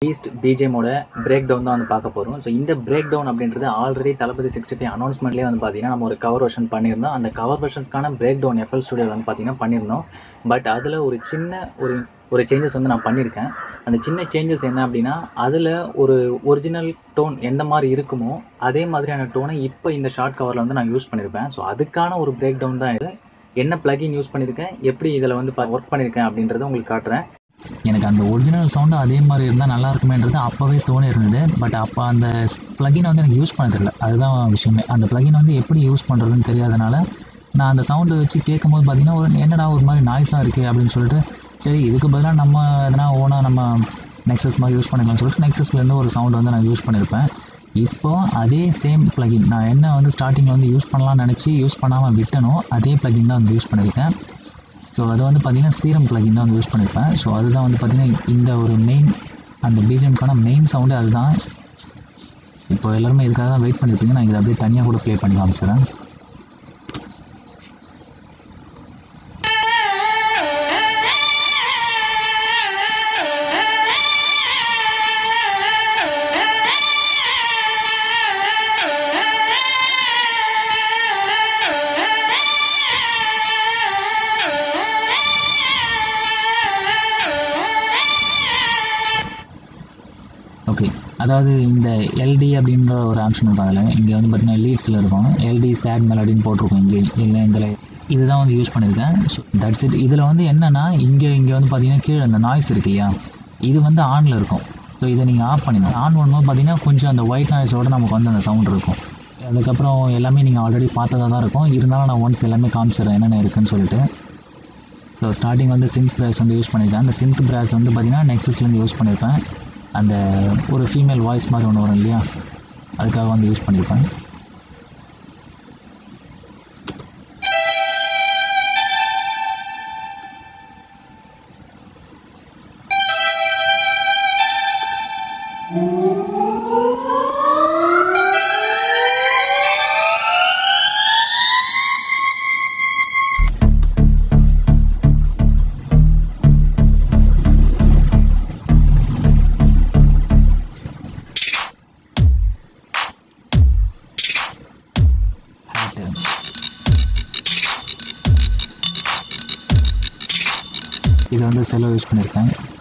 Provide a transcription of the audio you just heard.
Beast பிஜேமோட break down தான் வந்து பார்க்க போகிறோம் ஸோ இந்த பிரேக் டவுன் அப்படின்றது ஆல்ரெடி தளபதி சிக்ஸ்டி ஃபைவ் அனௌன்ஸ்மெண்ட்லேயே வந்து பார்த்தீங்கன்னா நம்ம ஒரு கவர் வெர்ஷன் பண்ணியிருந்தோம் அந்த கவர் வெர்ஷனுக்கான பிரேக் டவுன் எஃப்எல் ஸ்டுடியோவில் வந்து பார்த்தீங்கன்னா பண்ணியிருந்தோம் பட் அதில் ஒரு சின்ன ஒரு ஒரு சேஞ்சஸ் வந்து நான் பண்ணியிருக்கேன் அந்த சின்ன சேஞ்சஸ் என்ன அப்படின்னா அதில் ஒரு ஒரிஜினல் டோன் எந்த மாதிரி இருக்குமோ அதே மாதிரியான டோனை இப்போ இந்த ஷார்ட் கவரில் வந்து நான் யூஸ் பண்ணியிருப்பேன் ஸோ அதுக்கான ஒரு பிரேக் டவுன் தான் இது என்ன பிளகின் யூஸ் பண்ணியிருக்கேன் எப்படி இதில் வந்து ஒர்க் பண்ணியிருக்கேன் அப்படின்றத உங்களுக்கு காட்டுறேன் எனக்கு அந்த ஒரிஜினல் சவுண்டு அதே மாதிரி இருந்தால் நல்லா இருக்குமேன்றது அப்போவே தோணி இருந்தது பட் அப்போ அந்த ப்ளகினை வந்து எனக்கு யூஸ் பண்ண தெரியல அதுதான் விஷயமே அந்த ப்ளகினை வந்து எப்படி யூஸ் பண்ணுறதுன்னு தெரியாதனால நான் அந்த சவுண்டு வச்சு கேட்கும்போது பார்த்தீங்கன்னா ஒரு என்னடா ஒரு மாதிரி நாய்ஸாக இருக்குது அப்படின்னு சொல்லிட்டு சரி இதுக்கு பதிலாக நம்ம எதனா ஓனாக நம்ம நெக்ஸஸ் மாதிரி யூஸ் பண்ணிக்கலாம்னு சொல்லிட்டு நெக்ஸஸ்லேருந்து ஒரு சவுண்டு வந்து நான் யூஸ் பண்ணியிருப்பேன் இப்போ அதே சேம் ப்ளகின் நான் என்ன வந்து ஸ்டார்டிங்கில் வந்து யூஸ் பண்ணலாம்னு நினச்சி யூஸ் பண்ணாமல் விட்டனோ அதே ப்ளகின் தான் வந்து யூஸ் பண்ணியிருக்கேன் ஸோ அது வந்து பார்த்திங்கன்னா சீரம் ப்ளகின் தான் வந்து யூஸ் பண்ணியிருப்பேன் ஸோ அதுதான் வந்து பார்த்திங்கன்னா இந்த ஒரு மெயின் அந்த பிஜிஎம்க்கான மெயின் சவுண்டு அதுதான் இப்போ எல்லாருமே இதுக்காக தான் வெயிட் பண்ணியிருப்பீங்க நான் இதை அப்படியே தனியாக கூட ப்ளே பண்ணி காமிச்சிடுறேன் ஓகே அதாவது இந்த எல்டி அப்படின்ற ஒரு ஆப்ஷன் இருக்கும் அதில் இங்கே வந்து பார்த்தீங்கன்னா லீட்ஸில் இருக்கும் எல்டி சேட் மெலடின்னு போட்டிருக்கும் இங்கே இல்லை இதில் இதுதான் வந்து யூஸ் பண்ணியிருக்கேன் ஸோ தட்ஸ் இட் இதில் வந்து என்னென்னா இங்கே இங்கே வந்து பார்த்தீங்கன்னா கீழே அந்த நாய்ஸ் இருக்கு இல்லையா இது வந்து ஆனில் இருக்கும் ஸோ இதை நீங்கள் ஆஃப் பண்ணிடணும் ஆன் பண்ணும்போது பார்த்தீங்கன்னா கொஞ்சம் அந்த ஒயிட் நாய்ஸோடு நமக்கு வந்து அந்த சவுண்ட் இருக்கும் அதுக்கப்புறம் எல்லாமே நீங்கள் ஆல்ரெடி பார்த்ததா தான் இருக்கும் இருந்தாலும் நான் ஒன்ஸ் எல்லாமே காமிச்சிடுறேன் என்னென்ன இருக்குன்னு சொல்லிட்டு ஸோ ஸ்டார்டிங் வந்து சிந்த் ப்ராஸ் வந்து யூஸ் பண்ணியிருக்கேன் அந்த சிந்த் ப்ராஸ் வந்து பார்த்திங்கன்னா நெக்ஸஸ்லேருந்து யூஸ் பண்ணியிருப்பேன் அந்த ஒரு ஃபீமேல் வாய்ஸ் மாதிரி ஒன்று வரும் இல்லையா அதுக்காக வந்து யூஸ் பண்ணியிருப்பேன் ஹேட்டு இது வந்து செலவு யூஸ் பண்ணியிருக்கேன்